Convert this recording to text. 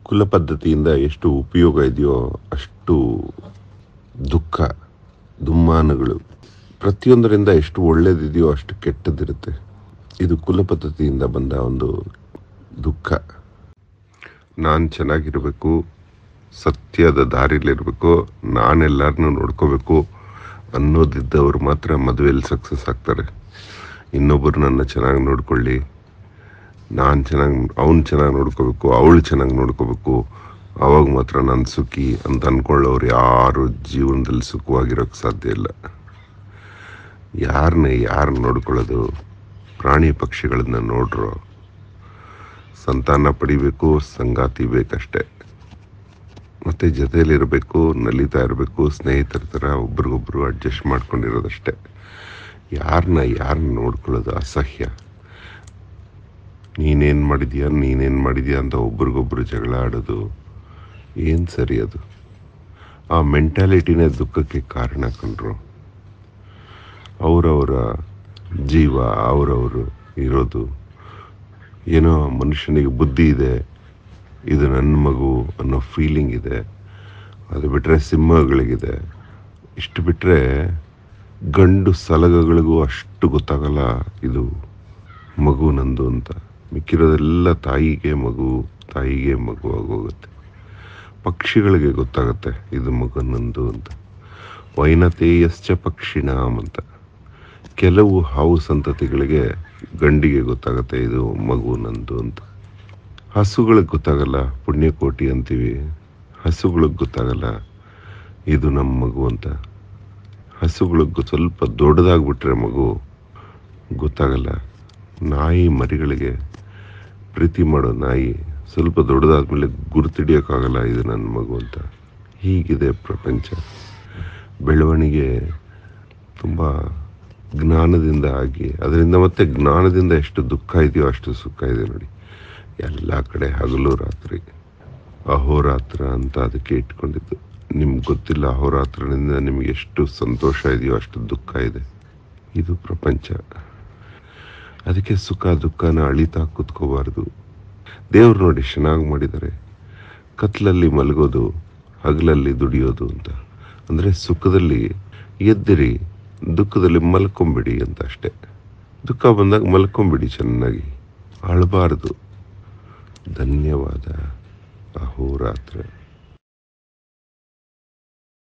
ಕುಲ ಪದ್ಧತಿಯಿಂದ ಎಷ್ಟು ಉಪಯೋಗ ಇದೆಯೋ ಅಷ್ಟು ದುಃಖ ದುಮ್ಮಾನಗಳು ಪ್ರತಿಯೊಂದರಿಂದ ಎಷ್ಟು ಒಳ್ಳೇದಿದೆಯೋ ಅಷ್ಟು ಕೆಟ್ಟದಿರುತ್ತೆ ಇದು ಕುಲ ಪದ್ಧತಿಯಿಂದ ಬಂದ ಒಂದು ದುಃಖ ನಾನು ಚೆನ್ನಾಗಿರಬೇಕು ಸತ್ಯದ ದಾರಿಲಿರಬೇಕು ನಾನೆಲ್ಲರನ್ನೂ ನೋಡ್ಕೋಬೇಕು ಅನ್ನೋದಿದ್ದವರು ಮಾತ್ರ ಮದುವೆಯಲ್ಲಿ ಸಕ್ಸಸ್ ಆಗ್ತಾರೆ ಇನ್ನೊಬ್ಬರು ನನ್ನ ಚೆನ್ನಾಗಿ ನೋಡ್ಕೊಳ್ಳಿ ನಾನು ಚೆನ್ನಾಗಿ ಅವ್ನು ಚೆನ್ನಾಗಿ ನೋಡ್ಕೋಬೇಕು ಅವಳು ಚೆನ್ನಾಗಿ ನೋಡ್ಕೋಬೇಕು ಅವಾಗ ಮಾತ್ರ ನಾನು ಸುಖಿ ಅಂತ ಅಂದ್ಕೊಳ್ಳೋರು ಯಾರು ಜೀವನದಲ್ಲಿ ಸುಖವಾಗಿರೋಕ್ಕೆ ಸಾಧ್ಯ ಇಲ್ಲ ಯಾರನ್ನ ಯಾರು ನೋಡ್ಕೊಳ್ಳೋದು ಪ್ರಾಣಿ ಪಕ್ಷಿಗಳನ್ನ ನೋಡ್ರೋ ಸಂತಾನ ಪಡಿಬೇಕು ಸಂಗಾತಿ ಬೇಕಷ್ಟೆ ಮತ್ತು ಜೊತೆಯಲ್ಲಿರಬೇಕು ನಲಿತಾ ಇರಬೇಕು ಸ್ನೇಹಿತರ ಥರ ಒಬ್ರಿಗೊಬ್ರು ಅಡ್ಜಸ್ಟ್ ಮಾಡ್ಕೊಂಡಿರೋದಷ್ಟೇ ಯಾರನ್ನ ಯಾರನ್ನ ನೋಡ್ಕೊಳ್ಳೋದು ಅಸಹ್ಯ ನೀನೇನು ಮಾಡಿದ್ಯಾ ನೀನೇನು ಮಾಡಿದ್ಯಾ ಅಂತ ಒಬ್ರಿಗೊಬ್ರು ಜಗಳ ಆಡೋದು ಏನು ಸರಿ ಅದು ಆ ಮೆಂಟ್ಯಾಲಿಟಿನೇ ದುಃಖಕ್ಕೆ ಕಾರಣ ಕಂಡ್ರು ಅವರವರ ಜೀವ ಅವರವರು ಇರೋದು ಏನೋ ಮನುಷ್ಯನಿಗೆ ಬುದ್ಧಿ ಇದೆ ಇದು ನನ್ನ ಮಗು ಅನ್ನೋ ಫೀಲಿಂಗ್ ಇದೆ ಅದು ಬಿಟ್ಟರೆ ಸಿಂಹಗಳಿಗಿದೆ ಇಷ್ಟು ಬಿಟ್ಟರೆ ಗಂಡು ಸಲಗಗಳಿಗೂ ಅಷ್ಟು ಗೊತ್ತಾಗಲ್ಲ ಇದು ಮಗು ನಂದು ಅಂತ ಮಿಕ್ಕಿರೋದೆಲ್ಲ ತಾಯಿಗೆ ಮಗು ತಾಯಿಗೆ ಮಗು ಆಗೋಗುತ್ತೆ ಪಕ್ಷಿಗಳಿಗೆ ಗೊತ್ತಾಗುತ್ತೆ ಇದು ಮಗು ನಂದು ಅಂತ ವೈನತೇಯಶ್ಚ ಪಕ್ಷಿಣಾಮ್ ಅಂತ ಕೆಲವು ಹಾವು ಸಂತತಿಗಳಿಗೆ ಗಂಡಿಗೆ ಗೊತ್ತಾಗುತ್ತೆ ಇದು ಮಗು ನಂದು ಅಂತ ಹಸುಗಳಿಗೆ ಗೊತ್ತಾಗಲ್ಲ ಪುಣ್ಯಕೋಟಿ ಅಂತೀವಿ ಹಸುಗಳಿಗೆ ಗೊತ್ತಾಗಲ್ಲ ಇದು ನಮ್ಮ ಮಗು ಅಂತ ಹಸುಗಳಿಗೆ ಸ್ವಲ್ಪ ದೊಡ್ಡದಾಗ್ಬಿಟ್ರೆ ಮಗು ಗೊತ್ತಾಗಲ್ಲ ನಾಯಿ ಮರಿಗಳಿಗೆ ಪ್ರೀತಿ ಮಾಡೋ ನಾಯಿ ಸ್ವಲ್ಪ ದೊಡ್ಡದಾದ್ಮೇಲೆ ಗುರುತಿಡಿಯೋಕ್ಕಾಗಲ್ಲ ಇದು ನನ್ನ ಮಗು ಅಂತ ಹೀಗಿದೆ ಪ್ರಪಂಚ ಬೆಳವಣಿಗೆ ತುಂಬ ಜ್ಞಾನದಿಂದ ಆಗಿ ಅದರಿಂದ ಮತ್ತೆ ಜ್ಞಾನದಿಂದ ಎಷ್ಟು ದುಃಖ ಇದೆಯೋ ಅಷ್ಟು ಸುಖ ಇದೆ ನೋಡಿ ಎಲ್ಲ ಕಡೆ ಹಗಲು ರಾತ್ರಿ ಅಹೋರಾತ್ರ ಅಂತ ಅದಕ್ಕೆ ಇಟ್ಕೊಂಡಿದ್ದು ನಿಮ್ಗೆ ಗೊತ್ತಿಲ್ಲ ಅಹೋರಾತ್ರನಿಂದ ನಿಮ್ಗೆ ಎಷ್ಟು ಸಂತೋಷ ಇದೆಯೋ ಅಷ್ಟು ದುಃಖ ಇದೆ ಇದು ಪ್ರಪಂಚ ಅದಕ್ಕೆ ಸುಖ ದುಃಖನ ಅಳಿತಾ ಕೂತ್ಕೋಬಾರ್ದು ದೇವ್ರು ನೋಡಿ ಚೆನ್ನಾಗಿ ಮಾಡಿದ್ದಾರೆ ಕತ್ಲಲ್ಲಿ ಮಲಗೋದು ಹಗಲಲ್ಲಿ ದುಡಿಯೋದು ಅಂತ ಅಂದರೆ ಸುಖದಲ್ಲಿ ಎದ್ದಿರಿ ದುಃಖದಲ್ಲಿ ಮಲ್ಕೊಂಬಿಡಿ ಅಂತ ಅಷ್ಟೆ ದುಃಖ ಬಂದಾಗ ಮಲ್ಕೊಂಬಿಡಿ ಚೆನ್ನಾಗಿ ಅಳಬಾರ್ದು ಧನ್ಯವಾದ ಅಹೋರಾತ್ರ